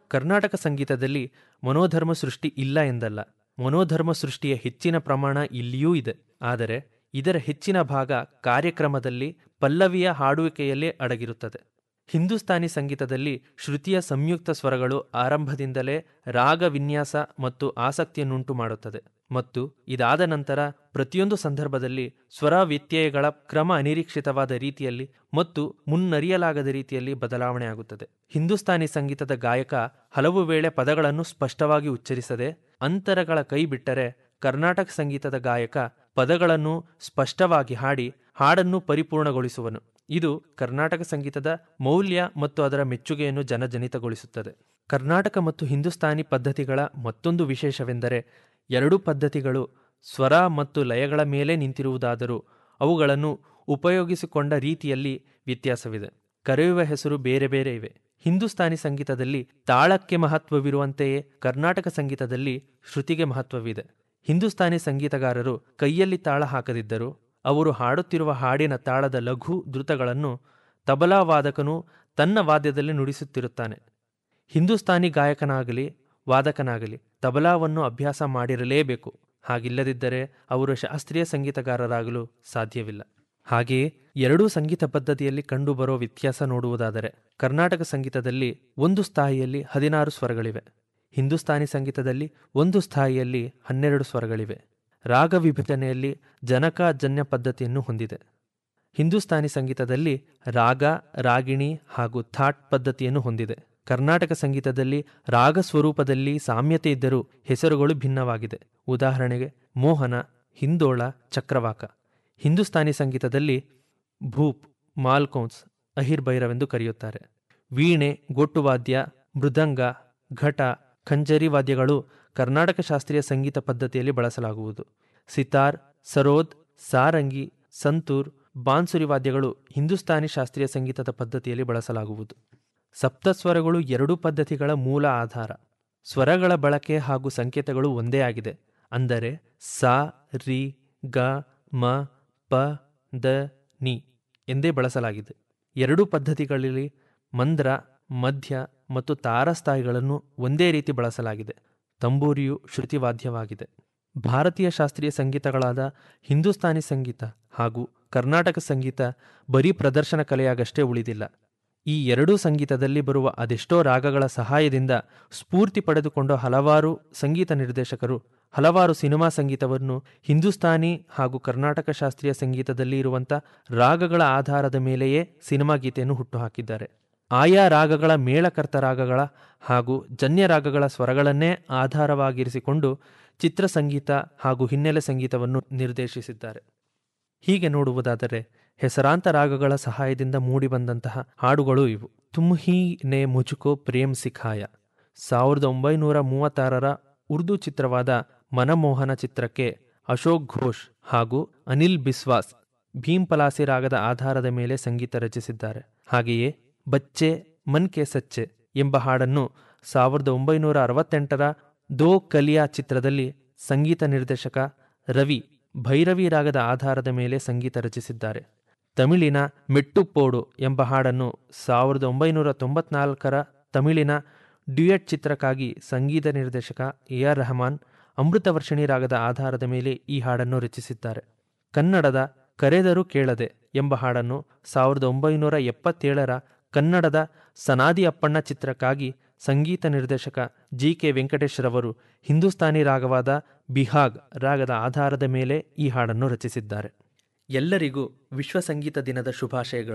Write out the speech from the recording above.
ಕರ್ನಾಟಕ ಸಂಗೀತದಲ್ಲಿ ಮನೋಧರ್ಮ ಸೃಷ್ಟಿ ಇಲ್ಲ ಎಂದಲ್ಲ ಮನೋಧರ್ಮ ಸೃಷ್ಟಿಯ ಹೆಚ್ಚಿನ ಪ್ರಮಾಣ ಇಲ್ಲಿಯೂ ಇದೆ ಆದರೆ ಇದರ ಹೆಚ್ಚಿನ ಭಾಗ ಕಾರ್ಯಕ್ರಮದಲ್ಲಿ ಪಲ್ಲವಿಯ ಹಾಡುವಿಕೆಯಲ್ಲೇ ಅಡಗಿರುತ್ತದೆ ಹಿಂದೂಸ್ತಾನಿ ಸಂಗೀತದಲ್ಲಿ ಶ್ರುತಿಯ ಸಂಯುಕ್ತ ಸ್ವರಗಳು ಆರಂಭದಿಂದಲೇ ರಾಗ ವಿನ್ಯಾಸ ಮತ್ತು ಆಸಕ್ತಿಯನ್ನುಂಟು ಮಾಡುತ್ತದೆ ಮತ್ತು ಇದಾದ ನಂತರ ಪ್ರತಿಯೊಂದು ಸಂದರ್ಭದಲ್ಲಿ ಸ್ವರ ವ್ಯತ್ಯಯಗಳ ಕ್ರಮ ಅನಿರೀಕ್ಷಿತವಾದ ರೀತಿಯಲ್ಲಿ ಮತ್ತು ಮುನ್ನರಿಯಲಾಗದ ರೀತಿಯಲ್ಲಿ ಬದಲಾವಣೆಯಾಗುತ್ತದೆ ಹಿಂದೂಸ್ತಾನಿ ಸಂಗೀತದ ಗಾಯಕ ಹಲವು ವೇಳೆ ಪದಗಳನ್ನು ಸ್ಪಷ್ಟವಾಗಿ ಉಚ್ಚರಿಸದೆ ಅಂತರಗಳ ಕೈ ಬಿಟ್ಟರೆ ಕರ್ನಾಟಕ ಸಂಗೀತದ ಗಾಯಕ ಪದಗಳನ್ನು ಸ್ಪಷ್ಟವಾಗಿ ಹಾಡಿ ಹಾಡನ್ನು ಪರಿಪೂರ್ಣಗೊಳಿಸುವನು ಇದು ಕರ್ನಾಟಕ ಸಂಗೀತದ ಮೌಲ್ಯ ಮತ್ತು ಅದರ ಮೆಚ್ಚುಗೆಯನ್ನು ಜನಜನಿತಗೊಳಿಸುತ್ತದೆ ಕರ್ನಾಟಕ ಮತ್ತು ಹಿಂದೂಸ್ತಾನಿ ಪದ್ಧತಿಗಳ ಮತ್ತೊಂದು ವಿಶೇಷವೆಂದರೆ ಎರಡೂ ಪದ್ಧತಿಗಳು ಸ್ವರ ಮತ್ತು ಲಯಗಳ ಮೇಲೆ ನಿಂತಿರುವುದಾದರೂ ಅವುಗಳನ್ನು ಉಪಯೋಗಿಸಿಕೊಂಡ ರೀತಿಯಲ್ಲಿ ವ್ಯತ್ಯಾಸವಿದೆ ಕರೆಯುವ ಹೆಸರು ಬೇರೆ ಬೇರೆ ಇವೆ ಹಿಂದೂಸ್ತಾನಿ ಸಂಗೀತದಲ್ಲಿ ತಾಳಕ್ಕೆ ಮಹತ್ವವಿರುವಂತೆಯೇ ಕರ್ನಾಟಕ ಸಂಗೀತದಲ್ಲಿ ಶ್ರುತಿಗೆ ಮಹತ್ವವಿದೆ ಹಿಂದೂಸ್ತಾನಿ ಸಂಗೀತಗಾರರು ಕೈಯಲ್ಲಿ ತಾಳ ಹಾಕದಿದ್ದರೂ ಅವರು ಹಾಡುತ್ತಿರುವ ಹಾಡಿನ ತಾಳದ ಲಘು ಧೃತಗಳನ್ನು ತಬಲಾ ವಾದಕನು ತನ್ನ ವಾದ್ಯದಲ್ಲಿ ನುಡಿಸುತ್ತಿರುತ್ತಾನೆ ಹಿಂದೂಸ್ತಾನಿ ಗಾಯಕನಾಗಲಿ ವಾದಕನಾಗಲಿ ತಬಲಾವನ್ನು ಅಭ್ಯಾಸ ಮಾಡಿರಲೇಬೇಕು ಹಾಗಿಲ್ಲದಿದ್ದರೆ ಅವರು ಶಾಸ್ತ್ರೀಯ ಸಂಗೀತಗಾರರಾಗಲು ಸಾಧ್ಯವಿಲ್ಲ ಹಾಗೆಯೇ ಎರಡೂ ಸಂಗೀತ ಪದ್ಧತಿಯಲ್ಲಿ ಕಂಡುಬರೋ ವ್ಯತ್ಯಾಸ ನೋಡುವುದಾದರೆ ಕರ್ನಾಟಕ ಸಂಗೀತದಲ್ಲಿ ಒಂದು ಸ್ಥಾಯಿಯಲ್ಲಿ ಹದಿನಾರು ಸ್ವರಗಳಿವೆ ಹಿಂದೂಸ್ತಾನಿ ಸಂಗೀತದಲ್ಲಿ ಒಂದು ಸ್ಥಾಯಿಯಲ್ಲಿ ಹನ್ನೆರಡು ಸ್ವರಗಳಿವೆ ರಾಗ ವಿಭಜನೆಯಲ್ಲಿ ಜನಕ ಜನ್ಯ ಪದ್ಧತಿಯನ್ನು ಹೊಂದಿದೆ ಹಿಂದೂಸ್ತಾನಿ ಸಂಗೀತದಲ್ಲಿ ರಾಗ ರಾಗಿಣಿ ಹಾಗೂ ಥಾಟ್ ಪದ್ಧತಿಯನ್ನು ಹೊಂದಿದೆ ಕರ್ನಾಟಕ ಸಂಗೀತದಲ್ಲಿ ರಾಗ ಸ್ವರೂಪದಲ್ಲಿ ಸಾಮ್ಯತೆ ಇದ್ದರೂ ಹೆಸರುಗಳು ಭಿನ್ನವಾಗಿದೆ ಉದಾಹರಣೆಗೆ ಮೋಹನ ಹಿಂದೋಳ ಚಕ್ರವಾಕ ಹಿಂದೂಸ್ತಾನಿ ಸಂಗೀತದಲ್ಲಿ ಭೂಪ್ ಮಾಲ್ಕೌನ್ಸ್ ಅಹಿರ್ ಭೈರವೆಂದು ಕರೆಯುತ್ತಾರೆ ವೀಣೆ ಗೊಟ್ಟುವಾದ್ಯ ಮೃದಂಗ ಘಟ ಖಂಜರಿ ವಾದ್ಯಗಳು ಕರ್ನಾಟಕ ಶಾಸ್ತ್ರೀಯ ಸಂಗೀತ ಪದ್ಧತಿಯಲ್ಲಿ ಬಳಸಲಾಗುವುದು ಸಿತಾರ್ ಸರೋದ್ ಸಾರಂಗಿ ಸಂತೂರ್ ಬಾನ್ಸುರಿ ವಾದ್ಯಗಳು ಹಿಂದೂಸ್ತಾನಿ ಶಾಸ್ತ್ರೀಯ ಸಂಗೀತದ ಪದ್ಧತಿಯಲ್ಲಿ ಬಳಸಲಾಗುವುದು ಸಪ್ತಸ್ವರಗಳು ಎರಡೂ ಪದ್ಧತಿಗಳ ಮೂಲ ಆಧಾರ ಸ್ವರಗಳ ಬಳಕೆ ಹಾಗೂ ಸಂಕೇತಗಳು ಒಂದೇ ಆಗಿದೆ ಅಂದರೆ ಸಾ ರಿ ಗ ಮ ಪ ದ ನಿ ಎಂದೇ ಬಳಸಲಾಗಿದೆ ಎರಡೂ ಪದ್ಧತಿಗಳಲ್ಲಿ ಮಂದ್ರ ಮಧ್ಯ ಮತ್ತು ತಾರಸ್ಥಾಯಿಗಳನ್ನು ಒಂದೇ ರೀತಿ ಬಳಸಲಾಗಿದೆ ತಂಬೂರಿಯು ಶ್ರುತಿವಾದ್ಯವಾಗಿದೆ ಭಾರತೀಯ ಶಾಸ್ತ್ರೀಯ ಸಂಗೀತಗಳಾದ ಹಿಂದೂಸ್ತಾನಿ ಸಂಗೀತ ಹಾಗೂ ಕರ್ನಾಟಕ ಸಂಗೀತ ಬರೀ ಪ್ರದರ್ಶನ ಕಲೆಯಾಗಷ್ಟೇ ಉಳಿದಿಲ್ಲ ಈ ಎರಡೂ ಸಂಗೀತದಲ್ಲಿ ಬರುವ ಅದೆಷ್ಟೋ ರಾಗಗಳ ಸಹಾಯದಿಂದ ಸ್ಫೂರ್ತಿ ಪಡೆದುಕೊಂಡ ಹಲವಾರು ಸಂಗೀತ ನಿರ್ದೇಶಕರು ಹಲವಾರು ಸಿನಿಮಾ ಸಂಗೀತವನ್ನು ಹಿಂದೂಸ್ತಾನಿ ಹಾಗೂ ಕರ್ನಾಟಕ ಶಾಸ್ತ್ರೀಯ ಸಂಗೀತದಲ್ಲಿ ಇರುವಂಥ ರಾಗಗಳ ಆಧಾರದ ಮೇಲೆಯೇ ಸಿನಿಮಾ ಗೀತೆಯನ್ನು ಹುಟ್ಟುಹಾಕಿದ್ದಾರೆ ಆಯಾ ರಾಗಗಳ ಮೇಳಕರ್ತ ರಾಗಗಳ ಹಾಗೂ ಜನ್ಯ ರಾಗಗಳ ಸ್ವರಗಳನ್ನೇ ಆಧಾರವಾಗಿರಿಸಿಕೊಂಡು ಚಿತ್ರಸಂಗೀತ ಹಾಗೂ ಹಿನ್ನೆಲೆ ಸಂಗೀತವನ್ನು ನಿರ್ದೇಶಿಸಿದ್ದಾರೆ ಹೀಗೆ ನೋಡುವುದಾದರೆ ಹೆಸರಾಂತ ರಾಗಗಳ ಸಹಾಯದಿಂದ ಮೂಡಿಬಂದಂತಹ ಹಾಡುಗಳು ಇವು ತುಮ್ಹಿ ನೆ ಮುಜುಕೋ ಪ್ರೇಮ್ ಸಿಖಾಯ ಸಾವಿರದ ಒಂಬೈನೂರ ಮೂವತ್ತಾರರ ಉರ್ದು ಚಿತ್ರವಾದ ಮನಮೋಹನ ಚಿತ್ರಕ್ಕೆ ಅಶೋಕ್ ಘೋಷ್ ಹಾಗೂ ಅನಿಲ್ ಬಿಸ್ವಾಸ್ ಭೀಮ್ ಪಲಾಸಿ ರಾಗದ ಆಧಾರದ ಮೇಲೆ ಸಂಗೀತ ರಚಿಸಿದ್ದಾರೆ ಹಾಗೆಯೇ ಬಚ್ಚೆ ಮನ್ ಕೆ ಸಚ್ಚೆ ಎಂಬ ಹಾಡನ್ನು ಸಾವಿರದ ಒಂಬೈನೂರ ಅರವತ್ತೆಂಟರ ದೋ ಕಲಿಯಾ ಚಿತ್ರದಲ್ಲಿ ಸಂಗೀತ ನಿರ್ದೇಶಕ ರವಿ ಭೈರವಿ ರಾಗದ ಆಧಾರದ ಮೇಲೆ ಸಂಗೀತ ರಚಿಸಿದ್ದಾರೆ ತಮಿಳಿನ ಮೆಟ್ಟುಪೋಡು ಎಂಬ ಹಾಡನ್ನು ಸಾವಿರದ ಒಂಬೈನೂರ ತೊಂಬತ್ನಾಲ್ಕರ ತಮಿಳಿನ ಡ್ಯುಯೆಟ್ ಚಿತ್ರಕ್ಕಾಗಿ ಸಂಗೀತ ನಿರ್ದೇಶಕ ಎ ಆರ್ ರೆಹಮಾನ್ ಅಮೃತವರ್ಷಿಣಿ ರಾಗದ ಆಧಾರದ ಮೇಲೆ ಈ ಹಾಡನ್ನು ರಚಿಸಿದ್ದಾರೆ ಕನ್ನಡದ ಕರೆದರೂ ಕೇಳದೆ ಎಂಬ ಹಾಡನ್ನು ಸಾವಿರದ ಒಂಬೈನೂರ ಎಪ್ಪತ್ತೇಳರ ಕನ್ನಡದ ಸನಾದಿ ಅಪ್ಪಣ್ಣ ಚಿತ್ರಕ್ಕಾಗಿ ಸಂಗೀತ ನಿರ್ದೇಶಕ ಜಿ ಕೆ ವೆಂಕಟೇಶ್ ರವರು ಹಿಂದೂಸ್ತಾನಿ ರಾಗವಾದ ಬಿಹಾಗ್ ರಾಗದ ಆಧಾರದ ಮೇಲೆ ಈ ಹಾಡನ್ನು ರಚಿಸಿದ್ದಾರೆ ಎಲ್ಲರಿಗೂ ವಿಶ್ವ ಸಂಗೀತ ದಿನದ ಶುಭಾಶಯಗಳು